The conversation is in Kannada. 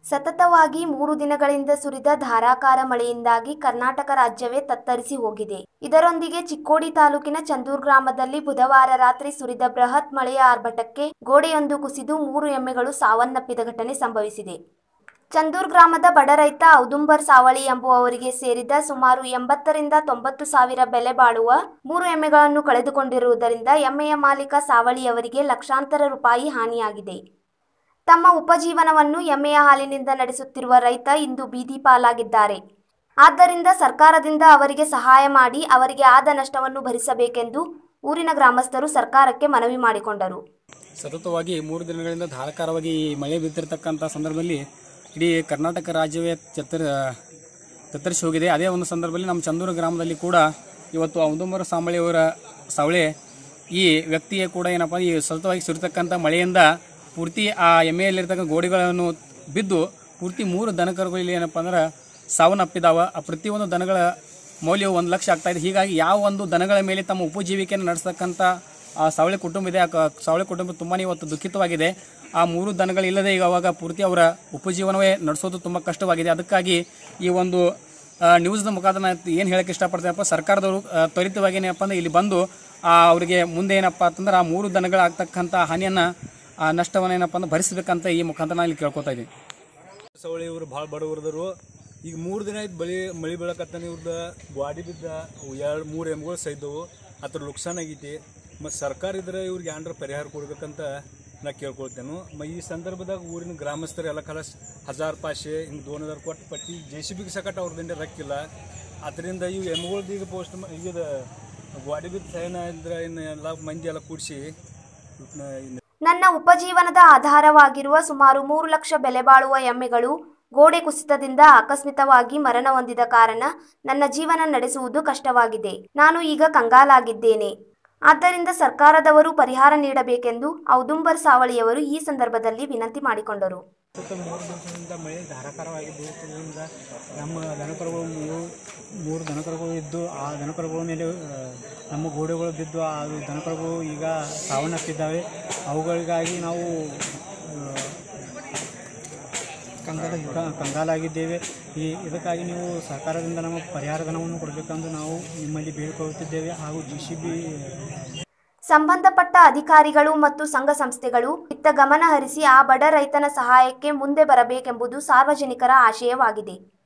ಸತತವಾಗಿ ಮೂರು ದಿನಗಳಿಂದ ಸುರಿದ ಧಾರಾಕಾರ ಮಳೆಯಿಂದಾಗಿ ಕರ್ನಾಟಕ ರಾಜ್ಯವೇ ತತ್ತರಿಸಿ ಹೋಗಿದೆ ಇದರೊಂದಿಗೆ ಚಿಕ್ಕೋಡಿ ತಾಲೂಕಿನ ಚಂದೂರ್ ಗ್ರಾಮದಲ್ಲಿ ಬುಧವಾರ ರಾತ್ರಿ ಸುರಿದ ಬೃಹತ್ ಮಳೆಯ ಆರ್ಭಟಕ್ಕೆ ಗೋಡೆಯೊಂದು ಕುಸಿದು ಮೂರು ಎಮ್ಮೆಗಳು ಸಾವನ್ನಪ್ಪಿದ ಘಟನೆ ಸಂಭವಿಸಿದೆ ಚಂದೂರ್ ಗ್ರಾಮದ ಬಡ ರೈತ ಔದುಂಬರ್ ಸಾವಳಿ ಎಂಬುವವರಿಗೆ ಸೇರಿದ ಸುಮಾರು ಎಂಬತ್ತರಿಂದ ತೊಂಬತ್ತು ಸಾವಿರ ಬೆಲೆ ಬಾಳುವ ಮೂರು ಎಮ್ಮೆಗಳನ್ನು ಕಳೆದುಕೊಂಡಿರುವುದರಿಂದ ಎಮ್ಮೆಯ ಮಾಲೀಕ ಸಾವಳಿಯವರಿಗೆ ಲಕ್ಷಾಂತರ ರೂಪಾಯಿ ಹಾನಿಯಾಗಿದೆ ತಮ್ಮ ಉಪಜೀವನವನ್ನು ಎಮ್ಮೆಯ ಹಾಲಿನಿಂದ ನಡೆಸುತ್ತಿರುವ ರೈತ ಇಂದು ಬೀದಿ ಪಾಲಾಗಿದ್ದಾರೆ ಆದ್ದರಿಂದ ಸರ್ಕಾರದಿಂದ ಅವರಿಗೆ ಸಹಾಯ ಮಾಡಿ ಅವರಿಗೆ ಆದ ನಷ್ಟವನ್ನು ಭರಿಸಬೇಕೆಂದು ಊರಿನ ಗ್ರಾಮಸ್ಥರು ಸರ್ಕಾರಕ್ಕೆ ಮನವಿ ಮಾಡಿಕೊಂಡರು ಸತತವಾಗಿ ಮೂರು ದಿನಗಳಿಂದ ಧಾರಾಕಾರವಾಗಿ ಈ ಮಳೆ ಬಿದ್ದಿರತಕ್ಕಂಥ ಸಂದರ್ಭದಲ್ಲಿ ಇಡೀ ಕರ್ನಾಟಕ ರಾಜ್ಯವೇ ಚತ್ತರ ತತ್ತರಿಸಿ ಹೋಗಿದೆ ಅದೇ ಒಂದು ಸಂದರ್ಭದಲ್ಲಿ ನಮ್ಮ ಚಂದೂರು ಗ್ರಾಮದಲ್ಲಿ ಕೂಡ ಇವತ್ತು ಔದುಂಬರ ಸಾಂಬಳಿಯವರ ಸವಳೆ ಈ ವ್ಯಕ್ತಿಯೇ ಕೂಡ ಏನಪ್ಪ ಈ ಸತತವಾಗಿ ಸುರಿತಕ್ಕಂಥ ಮಳೆಯಿಂದ ಪೂರ್ತಿ ಆ ಎಮ್ಮೆಯಲ್ಲಿರ್ತಕ್ಕಂಥ ಗೋಡೆಗಳನ್ನು ಬಿದ್ದು ಪೂರ್ತಿ ಮೂರು ದನಕರುಗಳು ಇಲ್ಲಿ ಏನಪ್ಪ ಅಂದ್ರೆ ಸಾವನ್ನಪ್ಪಿದಾವ ಆ ಪ್ರತಿಯೊಂದು ದನಗಳ ಮೌಲ್ಯವು ಒಂದು ಲಕ್ಷ ಆಗ್ತಾ ಇದೆ ಹೀಗಾಗಿ ಯಾವ ಒಂದು ದನಗಳ ಮೇಲೆ ತಮ್ಮ ಉಪಜೀವಿಕೆಯನ್ನು ನಡೆಸ್ತಕ್ಕಂಥ ಆ ಸಾವಳಿ ಕುಟುಂಬ ಇದೆ ಆ ಕ- ಸಾವಳಿ ಕುಟುಂಬ ತುಂಬಾ ಇವತ್ತು ದುಃಖಿತವಾಗಿದೆ ಆ ಮೂರು ದನಗಳಿಲ್ಲದೆ ಈಗ ಅವಾಗ ಪೂರ್ತಿ ಅವರ ಉಪಜೀವನವೇ ನಡೆಸೋದು ತುಂಬ ಕಷ್ಟವಾಗಿದೆ ಅದಕ್ಕಾಗಿ ಈ ಒಂದು ಆ, ನ್ಯೂಸ್ನ ಮುಖಾಂತರ ನಾನು ಏನು ಹೇಳಕ್ಕೆ ಇಷ್ಟಪಡ್ತೀನಪ್ಪ ಸರ್ಕಾರದವರು ಆ, ತ್ವರಿತವಾಗಿ ಏನಪ್ಪ ಅಂದ್ರೆ ಇಲ್ಲಿ ಬಂದು ಆ, ಅವರಿಗೆ ಮುಂದೆ ಏನಪ್ಪ ಅಂತಂದ್ರೆ ಆ ಮೂರು ದನಗಳಾಗ್ತಕ್ಕಂಥ ಹಾನಿಯನ್ನು ಆ ನಷ್ಟವನ್ನು ಏನಪ್ಪ ಅಂದ್ರೆ ಭರಿಸಬೇಕಂತ ಈ ಮುಖಾಂತರ ನಾನು ಇಲ್ಲಿ ಕೇಳ್ಕೊತಾ ಇದ್ದೀನಿ ಸವಳಿ ಇವ್ರು ಭಾಳ ಬಡವರದರು ಈಗ ಮೂರು ದಿನ ಆಯ್ತು ಬಳಿ ಮಳೆ ಬೀಳಕತ್ತಾನ ಇವ್ರದ ಗಾಡಿ ಬಿದ್ದ ಎರಡು ಮೂರು ಎಮ್ಗಳು ಸೈದವು ಅದ್ರ ನುಕ್ಸಾನ್ ಆಗೈತಿ ಮತ್ತು ಸರ್ಕಾರ ಇದ್ರೆ ಇವ್ರಿಗೆ ಏನಾರ ಪರಿಹಾರ ಕೊಡ್ಬೇಕಂತ ನಾ ಕೇಳ್ಕೊಳ್ತೇನೆ ಮ ಈ ಸಂದರ್ಭದಾಗ ಊರಿನ ಗ್ರಾಮಸ್ಥರು ಎಲ್ಲ ಕಲಸ್ ಹಜಾರ್ ಪಾಶೆ ಹಿಂಗೆ ದೋನ್ ಹಜಾರ್ ಕೊಟ್ಟು ಪಟ್ಟಿ ಜೆ ಸಿ ಬಿಗೆ ಸಕಟ್ ಅವ್ರದಿಂದ ರಕ್ಕಿಲ್ಲ ಅದರಿಂದ ಇವು ಎಮ್ಗಳ್ದು ಈಗ ಪೋಸ್ಟ್ ಈಗ ಗಾಡಿ ಬಿದ್ದ ಸೈನ ಇದ್ರೆ ಇನ್ನು ಎಲ್ಲ ಮಂದಿ ಎಲ್ಲ ಕೂಡಿಸಿ ನನ್ನ ಉಪಜೀವನದ ಆಧಾರವಾಗಿರುವ ಸುಮಾರು ಮೂರು ಲಕ್ಷ ಬೆಲೆ ಬಾಳುವ ಎಮ್ಮೆಗಳು ಗೋಡೆ ಕುಸಿತದಿಂದ ಆಕಸ್ಮಿಕವಾಗಿ ಮರಣ ಹೊಂದಿದ ಕಾರಣ ನನ್ನ ಜೀವನ ನಡೆಸುವುದು ಕಷ್ಟವಾಗಿದೆ ನಾನು ಈಗ ಕಂಗಾಲಾಗಿದ್ದೇನೆ ಆದ್ದರಿಂದ ಸರ್ಕಾರದವರು ಪರಿಹಾರ ನೀಡಬೇಕೆಂದು ಔದುಂಬರ್ ಸಾವಳಿಯವರು ಈ ಸಂದರ್ಭದಲ್ಲಿ ವಿನಂತಿ ಮಾಡಿಕೊಂಡರು ಸುತ್ತ ಮೂರು ದಿವಸದಿಂದ ಮಳೆ ಧಾರಾಕಾರವಾಗಿ ಬೀಳುತ್ತಿದ್ದರಿಂದ ನಮ್ಮ ದನಕರುಗಳು ಮೂರು ಮೂರು ದನಕರುಗಳು ಇದ್ದು ಆ ದನಕರುಗಳ ಮೇಲೆ ಆ, ನಮ್ಮ ಗೋಡೆಗಳು ಬಿದ್ದು ಆ ದನಕರುಗಳು ಈಗ ಸಾವನ್ನಪ್ಪಿದ್ದಾವೆ ಅವುಗಳಿಗಾಗಿ ನಾವು ಕಂಗಾಲ ಕಂಗಾಲಾಗಿದ್ದೇವೆ ಈ ಇದಕ್ಕಾಗಿ ನೀವು ಸರ್ಕಾರದಿಂದ ನಮಗೆ ಪರಿಹಾರ ಧನವನ್ನು ಕೊಡಬೇಕೆಂದು ನಾವು ನಿಮ್ಮಲ್ಲಿ ಬೇಡಿಕೊಳ್ಳುತ್ತಿದ್ದೇವೆ ಹಾಗೂ ಜಿ ಸಿ ಬಿ ಸಂಬಂಧಪಟ್ಟ ಅಧಿಕಾರಿಗಳು ಮತ್ತು ಸಂಘ ಸಂಸ್ಥೆಗಳು ಇತ್ತ ಗಮನ ಹರಿಸಿ ಆ ಬಡ ರೈತನ ಸಹಾಯಕ್ಕೆ ಮುಂದೆ ಬರಬೇಕೆಂಬುದು ಸಾರ್ವಜನಿಕರ ಆಶಯವಾಗಿದೆ